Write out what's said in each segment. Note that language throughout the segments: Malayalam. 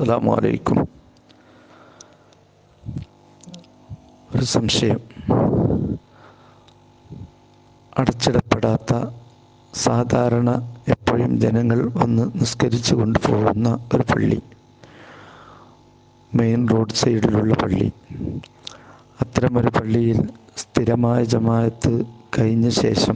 അസ്സലാമു അലൈക്കും ഒരു സംശയം അടച്ചിടപ്പെടാത്ത സാധാരണ എപ്പോഴും ജനങ്ങൾ വന്ന് നിസ്കരിച്ചു കൊണ്ടുപോകുന്ന ഒരു പള്ളി മെയിൻ റോഡ് സൈഡിലുള്ള പള്ളി അത്തരമൊരു പള്ളിയിൽ സ്ഥിരമായ ജമാഅത്ത് കഴിഞ്ഞ ശേഷം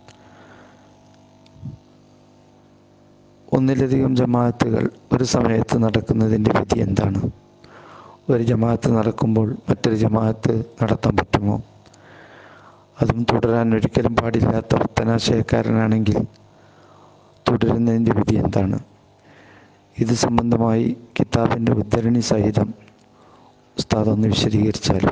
ഒന്നിലധികം ജമാഅത്തുകൾ ഒരു സമയത്ത് നടക്കുന്നതിൻ്റെ വിധി എന്താണ് ഒരു ജമാഅത്ത് നടക്കുമ്പോൾ മറ്റൊരു ജമാഅത്ത് നടത്താൻ പറ്റുമോ അതും തുടരാൻ ഒരിക്കലും പാടില്ലാത്ത ഒത്തനാശയക്കാരനാണെങ്കിൽ തുടരുന്നതിൻ്റെ വിധി എന്താണ് ഇത് സംബന്ധമായി കിതാബിൻ്റെ ഉദ്ധരണി സഹിതം ഉസ്താദ് ഒന്ന് വിശദീകരിച്ചാലും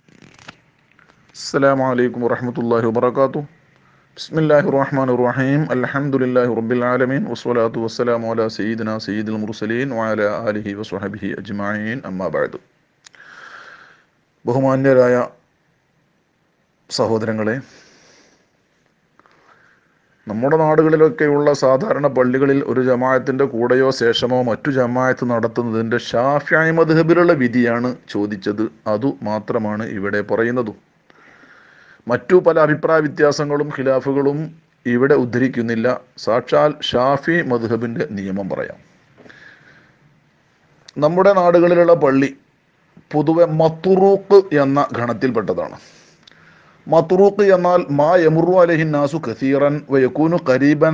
السلام عليكم ورحمة الله وبركاته بسم الله الرحمن الرحيم الحمد لله رب العالمين والصلاة والسلام على سيدنا سيد المرسلين وعلى آله وصحبه أجمعين أما بعد ബഹുമാന്യരായ സഹോദരങ്ങളെ നമ്മുടെ നാടുകളിലൊക്കെയുള്ള സാധാരണ പള്ളികളിൽ ഒരു ജമാഅത്തിൻ്റെ കൂടെയോ ശേഷമോ മറ്റു ജമാഅത്ത് നടത്തുന്നതിൻ്റെ ഷാഫ്യായ മദ്ഹബിലുള്ള വിധിയാണ് ചോദിച്ചത് അതു മാത്രമാണ് ഇവിടെ പറയുന്നതും മറ്റു പല അഭിപ്രായ വ്യത്യാസങ്ങളും ഖിലാഫുകളും ഇവിടെ ഉദ്ധരിക്കുന്നില്ല സാക്ഷാൽ ഷാഫി മദ്ഹബിൻ്റെ നിയമം പറയാം നമ്മുടെ നാടുകളിലുള്ള പള്ളി പൊതുവെ മത്തുറൂക്ക് എന്ന ഗണത്തിൽപ്പെട്ടതാണ് മത്തുറൂക്ക് എന്നാൽ മാ യമുറു അലഹിൻ നാസു കസീറൻ വയക്കൂനു കരീബൻ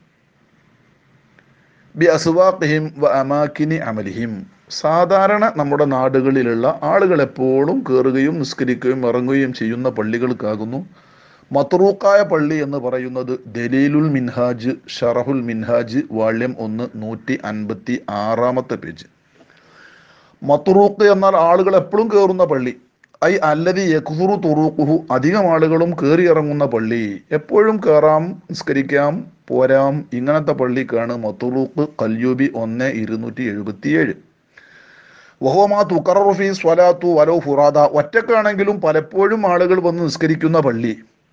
ബി അസ്വാഖിഹിം വ അമാക്കിനി അമലിഹിം സാധാരണ നമ്മുടെ നാടുകളിലുള്ള ആളുകൾ എപ്പോഴും കയറുകയും നിസ്കരിക്കുകയും ഇറങ്ങുകയും ചെയ്യുന്ന പള്ളികൾക്കാകുന്നു മത്രൂക്കായ പള്ളി എന്ന് പറയുന്നത് ദലീലുൽ മിൻഹാജ് ഷറഹുൽ മിൻഹാജ് വാള്യം ഒന്ന് നൂറ്റി അൻപത്തി ആറാമത്തെ പേജ് മത്രൂക്ക് എന്നാൽ ആളുകൾ എപ്പോഴും കയറുന്ന പള്ളി ഐ അല്ലതി യഖുറു തുറൂഖുഹു അധികം ആളുകളും കയറി ഇറങ്ങുന്ന പള്ളി എപ്പോഴും കയറാം നിസ്കരിക്കാം പോരാം ഇങ്ങനത്തെ പള്ളിക്കാണ് മത്തുറൂഖ് കല്യൂബി ഒന്ന് ഇരുന്നൂറ്റി എഴുപത്തിയേഴ് വഹോമാ തുക്കറഫി സ്വലാത്തു വലോ ഫുറാദ ഒറ്റക്കാണെങ്കിലും പലപ്പോഴും ആളുകൾ വന്ന് നിസ്കരിക്കുന്ന പള്ളി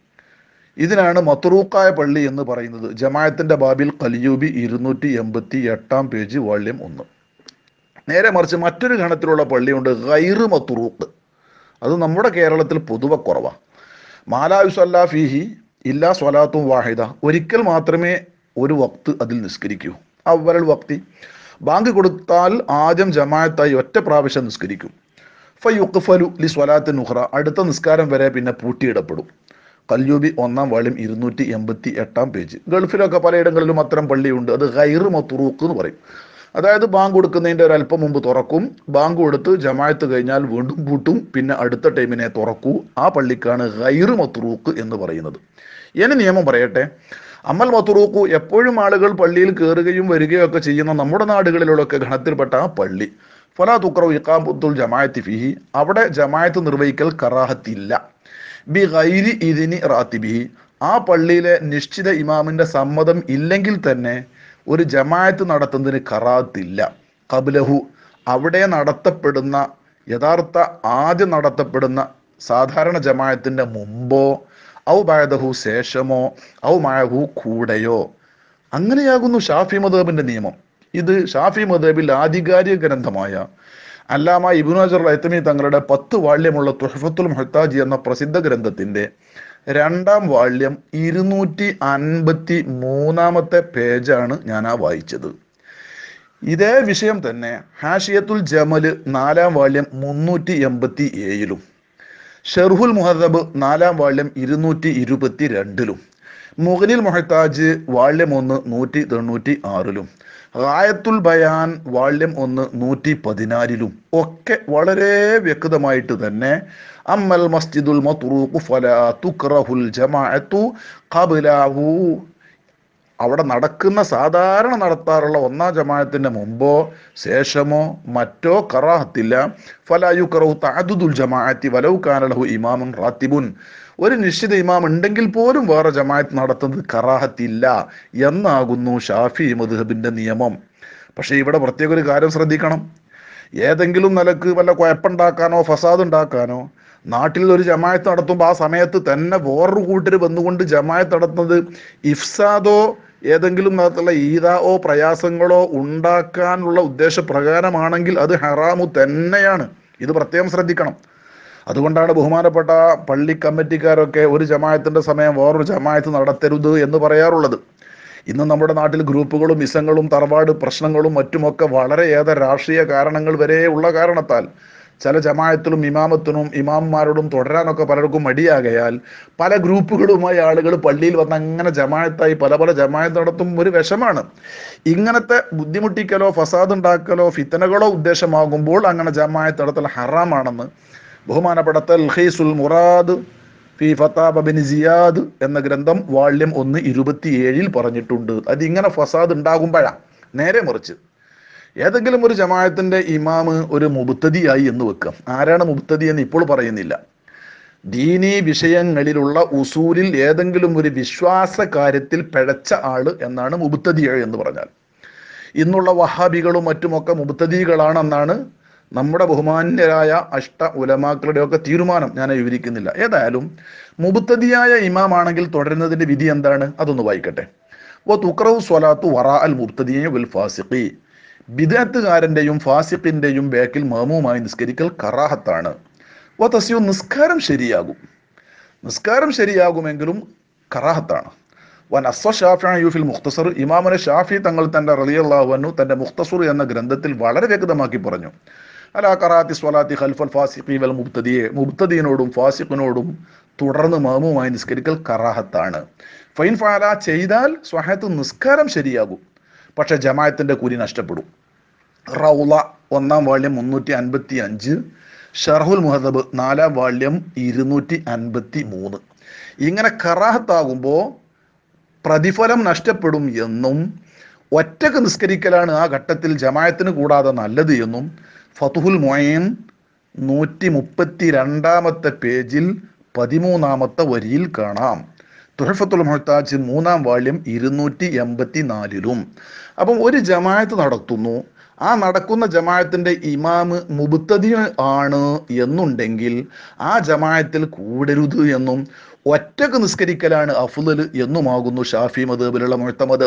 ഇതിനാണ് മത്തുറൂക്കായ പള്ളി എന്ന് പറയുന്നത് ജമായത്തിന്റെ ബാബിൽ കലിയൂബി ഇരുന്നൂറ്റി എൺപത്തി എട്ടാം പേജ് വാള്യം ഒന്ന് നേരെ മറിച്ച് മറ്റൊരു ഗണത്തിലുള്ള പള്ളിയുണ്ട് ഗൈറ് മത്തുറൂക്ക് അത് നമ്മുടെ കേരളത്തിൽ പൊതുവെ കുറവാണ് മാലായുസല്ല ഫീഹി ഇല്ലാ സ്വലാത്തും വാഹിദ ഒരിക്കൽ മാത്രമേ ഒരു വക്ത് അതിൽ നിസ്കരിക്കൂ അവരൽ വക്തി ബാങ്ക് കൊടുത്താൽ ആദ്യം ജമായത്തായി ഒറ്റ പ്രാവശ്യം നിസ്കരിക്കും ഫയുഖ്ഫലു ലി സ്വലാത്ത് നുഹ്റ അടുത്ത നിസ്കാരം വരെ പിന്നെ പൂട്ടിയിടപ്പെടും കല്യൂബി ഒന്നാം വാള്യം ഇരുന്നൂറ്റി എൺപത്തി എട്ടാം പേജ് ഗൾഫിലൊക്കെ പലയിടങ്ങളിലും അത്തരം പള്ളിയുണ്ട് അത് ഗൈർ മത്തുറൂക്ക് എന്ന് പറയും അതായത് ബാങ്ക് കൊടുക്കുന്നതിൻ്റെ ഒരു അല്പം മുമ്പ് തുറക്കും ബാങ്ക് കൊടുത്ത് ജമായത്ത് കഴിഞ്ഞാൽ വീണ്ടും പൂട്ടും പിന്നെ അടുത്ത ടൈമിനെ തുറക്കൂ ആ പള്ളിക്കാണ് ഗൈർ മത്തുറൂക്ക് എന്ന് പറയുന്നത് ഇനി നിയമം പറയട്ടെ അമ്മൽ മത്തുറൂക്കു എപ്പോഴും ആളുകൾ പള്ളിയിൽ കയറുകയും വരികയും ഒക്കെ ചെയ്യുന്ന നമ്മുടെ നാടുകളിലൊക്കെ ഗണത്തിൽപ്പെട്ട ആ പള്ളി ഫലാ തുക്രവ് ഇക്കാബുദ്ദുൽ ജമായത്തി ഫിഹി അവിടെ ജമായത്ത് നിർവഹിക്കൽ കറാഹത്തില്ല ബി ഗൈരി ഇതിനി റാത്തിബിഹി ആ പള്ളിയിലെ നിശ്ചിത ഇമാമിന്റെ സമ്മതം ഇല്ലെങ്കിൽ തന്നെ ഒരു ജമായത്ത് നടത്തുന്നതിന് കറാത്തില്ല കബുലഹു അവിടെ നടത്തപ്പെടുന്ന യഥാർത്ഥ ആദ്യം നടത്തപ്പെടുന്ന സാധാരണ ജമായത്തിന്റെ മുമ്പോ ഔ ബാദഹു ശേഷമോ ഔ മായഹു കൂടെയോ അങ്ങനെയാകുന്നു ഷാഫി മദബിന്റെ നിയമം ഇത് ഷാഫി മദബിൽ ആധികാരിക ഗ്രന്ഥമായ അല്ലാമ ഇബുൻ അജർ ഐത്തമി തങ്ങളുടെ പത്ത് വാള്യമുള്ള തുഹഫത്തുൽ മുഹത്താജി എന്ന പ്രസിദ്ധ ഗ്രന്ഥത്തിന്റെ രണ്ടാം വാള്യം ഇരുന്നൂറ്റി അൻപത്തി മൂന്നാമത്തെ പേജാണ് ഞാൻ ആ വായിച്ചത് ഇതേ വിഷയം തന്നെ ഹാഷിയത്തുൽ ജമല് നാലാം വാള്യം മുന്നൂറ്റി എൺപത്തി ഏഴിലും ഷെർഹുൽ മുഹദബ് നാലാം വാള്യം ഇരുന്നൂറ്റി ഇരുപത്തി രണ്ടിലും മുഗനിൽ മൊഹത്താജ് വാള്യം ഒന്ന് നൂറ്റി തൊണ്ണൂറ്റി ആറിലും റായത്തുൽ ബയാൻ വാള്യം ഒന്ന് നൂറ്റി പതിനാലിലും ഒക്കെ വളരെ വ്യക്തമായിട്ട് തന്നെ അമ്മൽ മസ്ജിദുൽ മത്റൂഖു ഫലാ തുക്റഹുൽ ജമാഅത്തു ഖബ്ലഹു അവിടെ നടക്കുന്ന സാധാരണ നടത്താറുള്ള ഒന്നാം ജമാഅത്തിന്റെ മുമ്പോ ശേഷമോ മറ്റോ കറാഹത്തില്ല ഫലായു കറഹു താദുദുൽ ജമാഅത്തി വലൗ കാനലഹു ഇമാമുൻ റാത്തിബുൻ ഒരു നിശ്ചിത ഇമാം ഉണ്ടെങ്കിൽ പോലും വേറെ ജമാഅത്ത് നടത്തുന്നത് കറാഹത്തില്ല എന്നാകുന്നു ഷാഫി മദ്ഹബിന്റെ നിയമം പക്ഷേ ഇവിടെ പ്രത്യേക ഒരു കാര്യം ശ്രദ്ധിക്കണം ഏതെങ്കിലും നിലക്ക് വല്ല കുഴപ്പമുണ്ടാക്കാനോ ഫസാദ് ഉണ്ടാക്കാനോ നാട്ടിൽ ഒരു ജമായത്ത് നടത്തുമ്പോൾ ആ സമയത്ത് തന്നെ വേറൊരു കൂട്ടർ വന്നുകൊണ്ട് ജമായത്ത് നടത്തുന്നത് ഇഫ്സാദോ ഏതെങ്കിലും തരത്തിലുള്ള ഈതാവോ പ്രയാസങ്ങളോ ഉണ്ടാക്കാനുള്ള ഉദ്ദേശപ്രകാരമാണെങ്കിൽ അത് ഹറാമു തന്നെയാണ് ഇത് പ്രത്യേകം ശ്രദ്ധിക്കണം അതുകൊണ്ടാണ് ബഹുമാനപ്പെട്ട പള്ളി കമ്മിറ്റിക്കാരൊക്കെ ഒരു ജമായത്തിന്റെ സമയം വേറൊരു ജമായത്ത് നടത്തരുത് എന്ന് പറയാറുള്ളത് ഇന്ന് നമ്മുടെ നാട്ടിൽ ഗ്രൂപ്പുകളും മിസങ്ങളും തറവാട് പ്രശ്നങ്ങളും മറ്റുമൊക്കെ വളരെയേറെ രാഷ്ട്രീയ കാരണങ്ങൾ വരെ ഉള്ള കാരണത്താൽ ചില ജമായത്തിലും ഇമാമത്തിനും ഇമാമന്മാരോടും തുടരാനൊക്കെ പലർക്കും മടിയാകയാൽ പല ഗ്രൂപ്പുകളുമായി ആളുകൾ പള്ളിയിൽ വന്ന് അങ്ങനെ ജമായത്തായി പല പല ജമായത്ത് നടത്തും ഒരു വിഷമാണ് ഇങ്ങനത്തെ ബുദ്ധിമുട്ടിക്കലോ ഫസാദ് ഉണ്ടാക്കലോ ഫിത്തനകളോ ഉദ്ദേശമാകുമ്പോൾ അങ്ങനെ ജമായത്ത് നടത്തൽ ഹറാമാണെന്ന് ബഹുമാനപ്പെട്ട തൽഹീസുൽ മുറാദ് ഫി ഫത്താബ ബിൻ സിയാദ് എന്ന ഗ്രന്ഥം വാള്യം ഒന്ന് ഇരുപത്തിയേഴിൽ പറഞ്ഞിട്ടുണ്ട് അതിങ്ങനെ ഫസാദ് ഉണ്ടാകുമ്പോഴാ നേരെ മറിച്ച് ഏതെങ്കിലും ഒരു ജമാഅത്തിന്റെ ഇമാമ് ഒരു മുബുത്തതിയായി എന്ന് വെക്കാം ആരാണ് മുബുത്തതി എന്ന് ഇപ്പോൾ പറയുന്നില്ല ദീനീ വിഷയങ്ങളിലുള്ള ഉസൂലിൽ ഏതെങ്കിലും ഒരു വിശ്വാസ കാര്യത്തിൽ പിഴച്ച ആള് എന്നാണ് മുബുത്തതിയ എന്ന് പറഞ്ഞാൽ ഇന്നുള്ള വഹാബികളും മറ്റുമൊക്കെ മുബുത്തതികളാണെന്നാണ് നമ്മുടെ ബഹുമാന്യരായ അഷ്ട ഉലമാക്കളുടെയൊക്കെ തീരുമാനം ഞാൻ വിവരിക്കുന്നില്ല ഏതായാലും മുബുത്തതിയായ ഇമാമാണെങ്കിൽ തുടരുന്നതിന്റെ വിധി എന്താണ് അതൊന്ന് വായിക്കട്ടെ ഓ തുക്രവ് സ്വലാത്തു വറ അൽ മുബ്തദിയ വിൽ ഫാസിഖി ബിദാത്തുകാരന്റെയും ഫാസിഖിന്റെയും ബേക്കിൽ മാമുമായി നിസ്കരിക്കൽ കറാഹത്താണ് ഓ തസ്യു നിസ്കാരം ശരിയാകും നിസ്കാരം ശരിയാകുമെങ്കിലും കറാഹത്താണ് വൻ അസ്വ ഷാഫി ഫിൽ മുഖ്തസർ ഇമാമനെ ഷാഫി തങ്ങൾ തന്റെ റലിയല്ലാഹുവന്നു തന്റെ മുഖ്തസുർ എന്ന ഗ്രന്ഥത്തിൽ വളരെ വ്യക്തമാക്കി പറഞ്ഞു അലാ കറാത്തി സ്വലാത്തി ഖൽഫൽ ഫാസിഖി വൽ മുബ്തദിയെ മുബ്തദീനോടും ഫാസിഖിനോടും തുടർന്ന് മാമുമായി നിസ്കരിക്കൽ കറാഹത്താണ് ഫൈൻ ഫാല ചെയ്താൽ സ്വഹത്ത് നിസ്കാരം ശരിയാകും പക്ഷെ ജമായത്തിന്റെ കൂലി നഷ്ടപ്പെടും റൗള ഒന്നാം വാള്യം മുന്നൂറ്റി അൻപത്തി അഞ്ച് ഷർഹുൽ മുഹദബ് നാലാം വാള്യം ഇരുന്നൂറ്റി അൻപത്തി മൂന്ന് ഇങ്ങനെ കറാഹത്താകുമ്പോൾ പ്രതിഫലം നഷ്ടപ്പെടും എന്നും ഒറ്റക്ക് നിസ്കരിക്കലാണ് ആ ഘട്ടത്തിൽ ജമായത്തിന് കൂടാതെ നല്ലത് എന്നും ഫതുഹുൽ മൊയൻ നൂറ്റി മുപ്പത്തി രണ്ടാമത്തെ പേജിൽ പതിമൂന്നാമത്തെ വരിയിൽ കാണാം തുഹഫത്തുൽ മൊഹത്താജ് മൂന്നാം വാള്യം ഇരുന്നൂറ്റി എൺപത്തി നാലിലും അപ്പം ഒരു ജമായത്ത് നടത്തുന്നു ആ നടക്കുന്ന ജമായത്തിന്റെ ഇമാമ് മുബുത്തതി ആണ് എന്നുണ്ടെങ്കിൽ ആ ജമായത്തിൽ കൂടരുത് എന്നും ഒറ്റക്ക് നിസ്കരിക്കലാണ് അഫുദൽ എന്നുമാകുന്നു ഷാഫി മതബിലുള്ള മുഴത്തമത്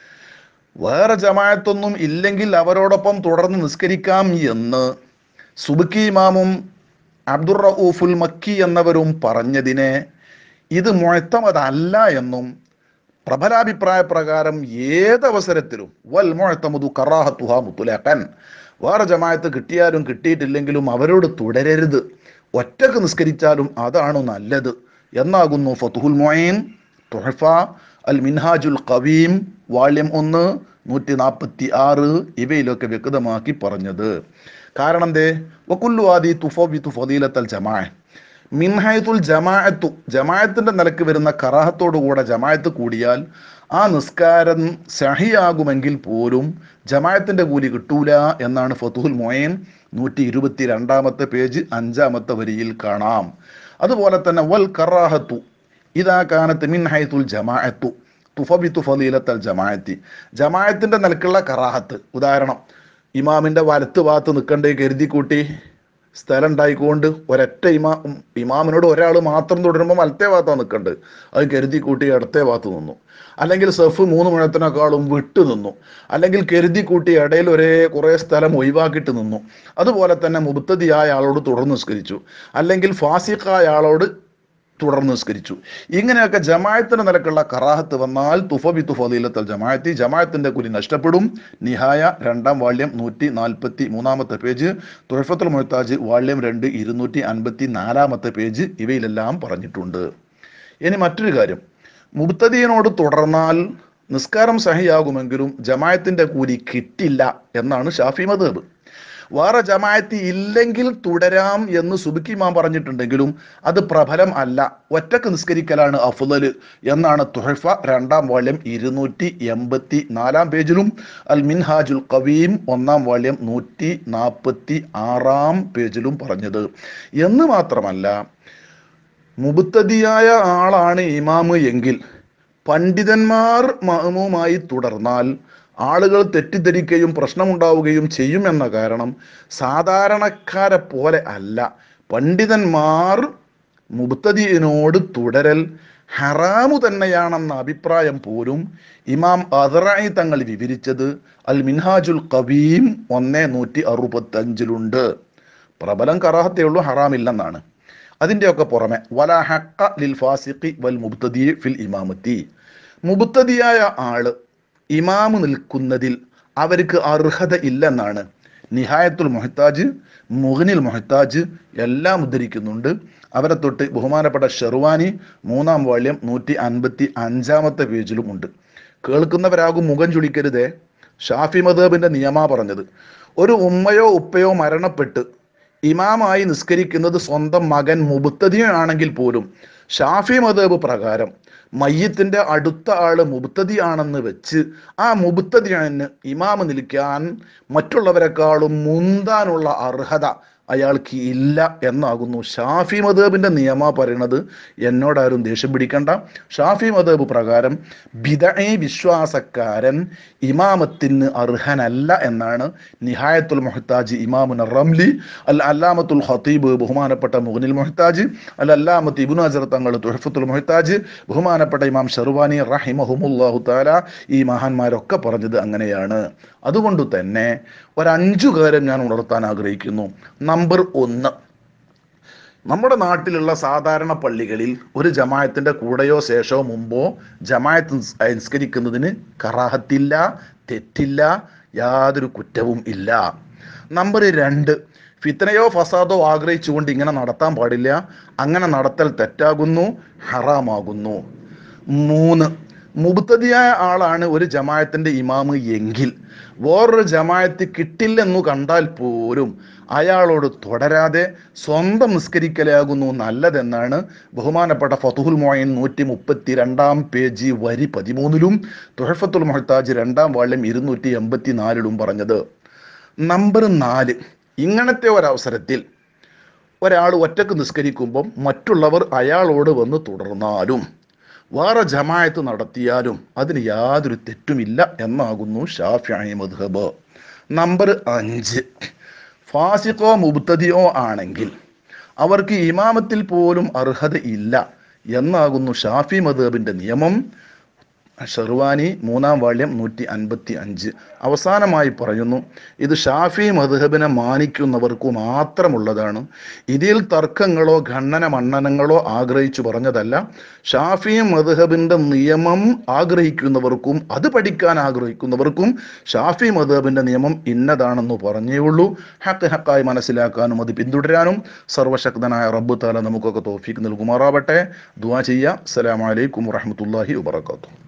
വേറെ ജമായത്തൊന്നും ഇല്ലെങ്കിൽ അവരോടൊപ്പം തുടർന്ന് നിസ്കരിക്കാം എന്ന് സുബുക്കി ഇമാമും അബ്ദുർ റഊഫുൽ മക്കി എന്നവരും പറഞ്ഞതിനെ ഇത് മുഴത്തമതല്ല എന്നും പ്രബലാഭിപ്രായ പ്രകാരം ഏതവസരത്തിലും വൽ മുഴത്തമുതു കറാഹത്തുഹ മുത്തുലേക്കൻ വേറെ ജമായത്ത് കിട്ടിയാലും കിട്ടിയിട്ടില്ലെങ്കിലും അവരോട് തുടരരുത് ഒറ്റക്ക് നിസ്കരിച്ചാലും അതാണ് നല്ലത് എന്നാകുന്നു ഫതുഹുൽ മൊയിൻ തുഹഫ അൽ മിൻഹാജുൽ കവീം വാള്യം ഒന്ന് നൂറ്റി നാൽപ്പത്തി ആറ് ഇവയിലൊക്കെ വ്യക്തമാക്കി പറഞ്ഞത് കാരണം എന്തേ വക്കുല്ലു ആദി തുഫി തുഫീലത്തൽ ജമാ മിൻഹയത്തുൽ ജമാഅത്തു ജമാഅത്തിന്റെ നിലക്ക് വരുന്ന കറാഹത്തോടുകൂടെ ജമാഅത്ത് കൂടിയാൽ ആ നിസ്കാരം സഹിയാകുമെങ്കിൽ പോലും ജമാഅത്തിന്റെ കൂലി കിട്ടൂല എന്നാണ് ഫതുഹുൽ മൊയൻ നൂറ്റി ഇരുപത്തി രണ്ടാമത്തെ പേജ് അഞ്ചാമത്തെ വരിയിൽ കാണാം അതുപോലെ തന്നെ വൽ കറാഹത്തു ഇതാ കാനത്ത് മിൻ ഹൈത്തുൽ ജമാഅത്തു തുഫബിത്തു ഫലീലത്തൽ ജമാഅത്തി ജമാഅത്തിന്റെ നിലക്കുള്ള കറാഹത്ത് ഉദാഹരണം ഇമാമിന്റെ വലത്ത് ഭാഗത്ത് നിൽക്കണ്ടേ കരുതി കൂട്ടി സ്ഥലം ഉണ്ടായിക്കൊണ്ട് ഒരൊറ്റ ഇമാ ഇമാമിനോട് ഒരാൾ മാത്രം തുടരുമ്പോൾ വലത്തെ ഭാഗത്താണ് നിൽക്കേണ്ടത് അത് കരുതി കൂട്ടി ഇടത്തെ ഭാഗത്ത് നിന്നു അല്ലെങ്കിൽ സെഫ് മൂന്ന് മുഴത്തിനേക്കാളും വിട്ടു നിന്നു അല്ലെങ്കിൽ കരുതി കൂട്ടി ഇടയിൽ ഒരേ കുറേ സ്ഥലം ഒഴിവാക്കിയിട്ട് നിന്നു അതുപോലെ തന്നെ മുബത്തതിയായ ആളോട് തുടർന്ന് നിസ്കരിച്ചു അല്ലെങ്കിൽ ഫാസിഖായ ആളോട് തുടർന്ന് നിസ്കരിച്ചു ഇങ്ങനെയൊക്കെ ജമായത്തിന്റെ നിലക്കുള്ള കറാഹത്ത് വന്നാൽ തുഫബി തുഫീലത്തൽ ജമായത്തി ജമായത്തിന്റെ കുലി നഷ്ടപ്പെടും നിഹായ രണ്ടാം വാള്യം നൂറ്റി നാൽപ്പത്തി മൂന്നാമത്തെ പേജ് തുഴഫത്തുൽ മൊഹത്താജ് വാള്യം രണ്ട് ഇരുന്നൂറ്റി അൻപത്തി നാലാമത്തെ പേജ് ഇവയിലെല്ലാം പറഞ്ഞിട്ടുണ്ട് ഇനി മറ്റൊരു കാര്യം മുബ്തദീനോട് തുടർന്നാൽ നിസ്കാരം സഹിയാകുമെങ്കിലും ജമായത്തിന്റെ കൂലി കിട്ടില്ല എന്നാണ് ഷാഫി മദബ് വേറെ ജമായത്ത് ഇല്ലെങ്കിൽ തുടരാം എന്ന് സുബിക്കി മാം പറഞ്ഞിട്ടുണ്ടെങ്കിലും അത് പ്രബലം അല്ല ഒറ്റക്ക് നിസ്കരിക്കലാണ് അഫുദല് എന്നാണ് തുഹഫ രണ്ടാം വാള്യം ഇരുന്നൂറ്റി എൺപത്തി നാലാം പേജിലും അൽ മിൻഹാജുൽ കവീം ഒന്നാം വാള്യം നൂറ്റി നാൽപ്പത്തി ആറാം പേജിലും പറഞ്ഞത് എന്ന് മാത്രമല്ല മുബുത്തതിയായ ആളാണ് ഇമാമ് എങ്കിൽ പണ്ഡിതന്മാർ മഹമുമായി തുടർന്നാൽ ആളുകൾ തെറ്റിദ്ധരിക്കുകയും പ്രശ്നമുണ്ടാവുകയും ചെയ്യുമെന്ന കാരണം സാധാരണക്കാരെ പോലെ അല്ല പണ്ഡിതന്മാർ മുബത്തതിയനോട് തുടരൽ ഹറാമു തന്നെയാണെന്ന അഭിപ്രായം പോലും ഇമാം അദറായി തങ്ങൾ വിവരിച്ചത് അൽ മിൻഹാജുൽ കവീം ഒന്നേ നൂറ്റി അറുപത്തഞ്ചിലുണ്ട് പ്രബലം കറാഹത്തേ ഉള്ളൂ ഹറാമില്ലെന്നാണ് അതിൻ്റെയൊക്കെ പുറമെ വല ഹക്ക ലിൽ ഫാസിഖി വൽ മുബ്തദി ഫിൽ ഇമാമത്തി മുബ്തദിയായ ആള് ഇമാമ് നിൽക്കുന്നതിൽ അവർക്ക് അർഹത ഇല്ലെന്നാണ് നിഹായത്തുൽ മൊഹത്താജ് മുഹനിൽ മൊഹത്താജ് എല്ലാം ഉദ്ധരിക്കുന്നുണ്ട് അവരെ തൊട്ട് ബഹുമാനപ്പെട്ട ഷെർവാനി മൂന്നാം വാള്യം നൂറ്റി അൻപത്തി അഞ്ചാമത്തെ പേജിലും ഉണ്ട് കേൾക്കുന്നവരാകും മുഖം ചുളിക്കരുതേ ഷാഫി മദബിന്റെ നിയമാ പറഞ്ഞത് ഒരു ഉമ്മയോ ഉപ്പയോ മരണപ്പെട്ട് ഇമാമായി നിസ്കരിക്കുന്നത് സ്വന്തം മകൻ മുബത്തതിയാണെങ്കിൽ പോലും ഷാഫി മദബ് പ്രകാരം മയ്യത്തിന്റെ അടുത്ത ആള് മുബത്തതിയാണെന്ന് വെച്ച് ആ മുബത്തതിയാന് ഇമാമ് നിൽക്കാൻ മറ്റുള്ളവരെക്കാളും മുന്താനുള്ള അർഹത അയാൾക്ക് ഇല്ല എന്നാകുന്നു ഷാഫി മദബിന്റെ നിയമ പറയണത് എന്നോടാരും ദേഷ്യം പിടിക്കണ്ട ഷാഫി മദബ് പ്രകാരം ബിദഈ വിശ്വാസക്കാരൻ ഇമാമത്തിന് അർഹനല്ല എന്നാണ് നിഹായത്തുൽ മൊഹത്താജ് ഇമാമുൻ റംലി അൽ അല്ലാമത്തുൽ ഖത്തീബ് ബഹുമാനപ്പെട്ട മുഹനിൽ മൊഹത്താജ് അൽ അല്ലാമത്ത് ഇബുൻ അസർ തങ്ങൾ തുഹഫത്തുൽ മൊഹത്താജ് ബഹുമാനപ്പെട്ട ഇമാം ഷെർവാനി റഹിമഹുമുല്ലാഹു താല ഈ മഹാന്മാരൊക്കെ പറഞ്ഞത് അങ്ങനെയാണ് അതുകൊണ്ട് തന്നെ ഒരഞ്ചു കാര്യം ഞാൻ ഉണർത്താൻ ആഗ്രഹിക്കുന്നു നമ്പർ ഒന്ന് നമ്മുടെ നാട്ടിലുള്ള സാധാരണ പള്ളികളിൽ ഒരു ജമായത്തിന്റെ കൂടെയോ ശേഷമോ മുമ്പോ ജമായത്ത് നിസ്- നിസ്കരിക്കുന്നതിന് കറാഹത്തില്ല തെറ്റില്ല യാതൊരു കുറ്റവും ഇല്ല നമ്പർ രണ്ട് ഫിത്തനയോ ഫസാദോ ആഗ്രഹിച്ചുകൊണ്ട് ഇങ്ങനെ നടത്താൻ പാടില്ല അങ്ങനെ നടത്തൽ തെറ്റാകുന്നു ഹറാമാകുന്നു മൂന്ന് മുബത്തതിയായ ആളാണ് ഒരു ജമായത്തിന്റെ ഇമാമ് എങ്കിൽ വേറൊരു ജമായത്ത് കിട്ടില്ലെന്നു കണ്ടാൽ പോലും അയാളോട് തുടരാതെ സ്വന്തം നിസ്കരിക്കലാകുന്നു നല്ലതെന്നാണ് ബഹുമാനപ്പെട്ട ഫതുഹുൽ മൊയിൻ നൂറ്റി മുപ്പത്തി രണ്ടാം പേജ് വരി പതിമൂന്നിലും തുഹഫത്തുൽ മൊഹത്താജ് രണ്ടാം വാള്യം ഇരുന്നൂറ്റി എൺപത്തി നാലിലും പറഞ്ഞത് നമ്പർ നാല് ഇങ്ങനത്തെ ഒരവസരത്തിൽ ഒരാൾ ഒറ്റക്ക് നിസ്കരിക്കുമ്പം മറ്റുള്ളവർ അയാളോട് വന്ന് തുടർന്നാലും വേറെ ജമായത്ത് നടത്തിയാലും അതിന് യാതൊരു തെറ്റുമില്ല എന്നാകുന്നു ഷാഫി മദ്ഹബ് നമ്പർ അഞ്ച് ഫാസിഖോ മുബ്തദിയോ ആണെങ്കിൽ അവർക്ക് ഇമാമത്തിൽ പോലും അർഹത ഇല്ല എന്നാകുന്നു ഷാഫി മദ്ഹബിന്റെ നിയമം ഷെർവാനി മൂന്നാം വാള്യം നൂറ്റി അൻപത്തി അഞ്ച് അവസാനമായി പറയുന്നു ഇത് ഷാഫി മദ്ഹബിനെ മാനിക്കുന്നവർക്ക് മാത്രമുള്ളതാണ് ഇതിൽ തർക്കങ്ങളോ ഖണ്ഡന മണ്ണനങ്ങളോ ആഗ്രഹിച്ചു പറഞ്ഞതല്ല ഷാഫി മദ്ഹബിന്റെ നിയമം ആഗ്രഹിക്കുന്നവർക്കും അത് പഠിക്കാൻ ആഗ്രഹിക്കുന്നവർക്കും ഷാഫി മദ്ഹബിന്റെ നിയമം ഇന്നതാണെന്ന് പറഞ്ഞേ ഉള്ളൂ ഹക്ക് ഹക്കായി മനസ്സിലാക്കാനും അത് പിന്തുടരാനും സർവശക്തനായ റബ്ബ് താല നമുക്കൊക്കെ തോഫീക്ക് നൽകുമാറാവട്ടെ ദുവാ ചെയ്യാം അസ്സലാമലൈക്കും വറഹമത്തല്ലാഹി വബർക്കാത്തു